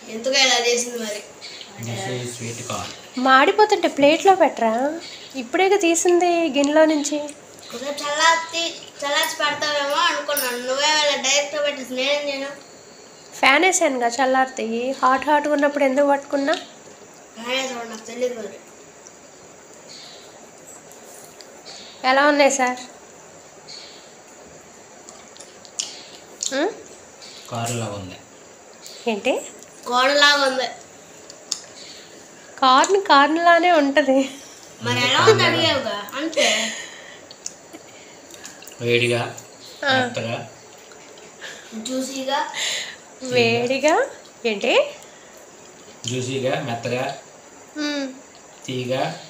ఎందుకు ఇలా చేసింది మరి దిస్ ఈజ్ స్వీట్ కార్న్ మాడిపోతుంటే ప్లేట్లో పెట్టరా ఇప్పుడేగా తీసింది గిన్నెలో నుంచి కొంచెం చల్లార్చి చల్లార్చి పెడతావేమో అనుకున్నాను నువ్వే డైరెక్ట్ పెట్టేసి నేనేం చేయను ఫ్యాన్ వేసానుగా చల్లారుతాయి హాట్ హాట్గా ఉన్నప్పుడు ఎందుకు పట్టుకున్నా కానీ చూడండి నాకు తెలియదు మరి ఎలా ఉన్నాయి సార్ ఉమ్? కారు లాగా ఉంది ఏంటి గోడలాగా ఉంది కార్న్ కార్న్లానే ఉంటుంది మరి ఎలా ఉంది అడిగావుగా అంతే వేడిగా ఆ. మెత్తగా జ్యూసీగా వేడిగా ఏంటి జ్యూసీగా మెత్తగా ఉమ్. తీగా